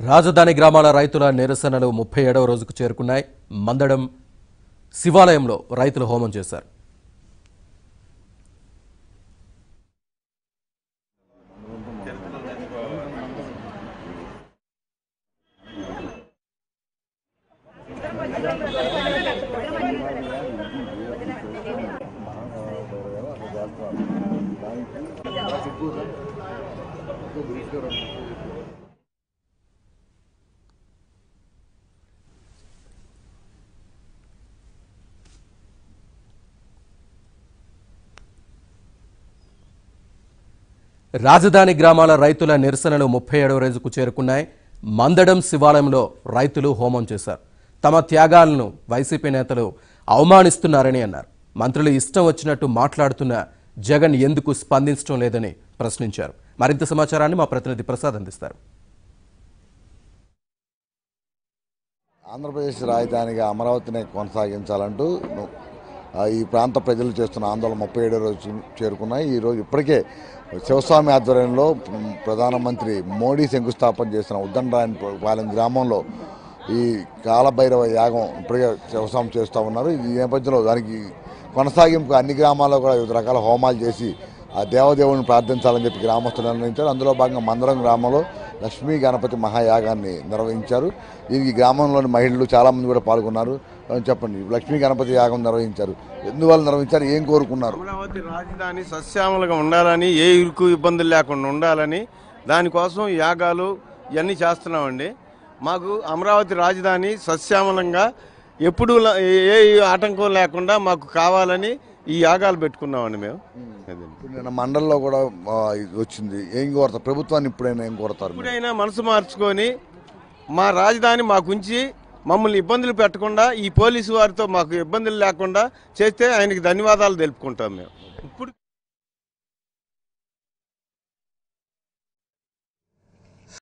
రాజధాని గ్రామాల రైతుల నిరసనలు ముప్పై ఏడవ రోజుకు చేరుకున్నాయి మందడం శివాలయంలో రైతులు హోమం చేశారు రాజధాని గ్రామాల రైతుల నిరసనలు ముప్పై ఏడవ రోజుకు చేరుకున్నాయి మందడం శివాలయంలో రైతులు హోమం చేశారు తమ త్యాగాలను వైసీపీ నేతలు అవమానిస్తున్నారని అన్నారు మంత్రులు ఇష్టం వచ్చినట్టు మాట్లాడుతున్న జగన్ ఎందుకు స్పందించడం లేదని ప్రశ్నించారు మరింత సమాచారాన్ని మా ప్రతినిధి ప్రసాద్ అందిస్తారు ఆంధ్రప్రదేశ్ రాజధానిగా అమరావతిని కొనసాగించాలంటూ ఆ, ఈ ప్రాంత ప్రజలు చేస్తున్న ఆందోళన ముప్పై ఏడో రోజు చేరుకున్నాయి ఈ రోజు ఇప్పటికే శివస్వామి ఆధ్వర్యంలో మ్, ప్రధానమంత్రి మోడీ శంకుస్థాపన చేసిన ఉద్దండరాయని పాలెం గ్రామంలో ఈ కాలభైరవ యాగం ఇప్పటికే శివస్వామి చేస్తూ ఉన్నారు ఈ నేపథ్యంలో దానికి కొనసాగింపు అన్ని గ్రామాల్లో కూడా వివిధ రకాల హోమాలు చేసి ఆ దేవదేవుని ప్రార్థించాలని చెప్పి గ్రామస్తులు నిర్ణయించారు అందులో భాగంగా మందరం గ్రామంలో లక్ష్మీ గణపతి మహాయాగాన్ని నిర్వహించారు దీనికి గ్రామంలోని మహిళలు చాలామంది కూడా పాల్గొన్నారు ఆ, చెప్పండి లక్ష్మీ గణపతి యాగం నిర్వహించారు ఎందువల్ల నిర్వహించారు ఏం కోరుకున్నారు అమరావతి రాజధాని సస్యామలుగా ఉండాలని ఏ ఇరుకు ఇబ్బందులు లేకుండా ఉండాలని దానికోసం యాగాలు ఇవన్నీ చేస్తున్నామండి మాకు అమరావతి రాజధాని సస్యామలంగా ఎప్పుడు ఏ ఆటంకం లేకుండా మాకు కావాలని ఈ యాగాలు పెట్టుకున్నామండి మేము అదండి. ఇప్పుడు నిన్న మండలంలో కూడా ఆ, ఇది వచ్చింది ఏం కోరతారు ప్రభుత్వాన్ని ఇప్పుడైనా ఏం కోరతారు మీరు? ఇప్పుడైనా మనసు మార్చుకొని మా రాజధాని మాకుంచి మమ్మల్ని ఇబ్బందులు పెట్టకుండా ఈ పోలీసు వారితో మాకు ఇబ్బందులు లేకుండా చేస్తే ఆయనకి ధన్యవాదాలు తెలుపుకుంటాం మేము ఇప్పుడు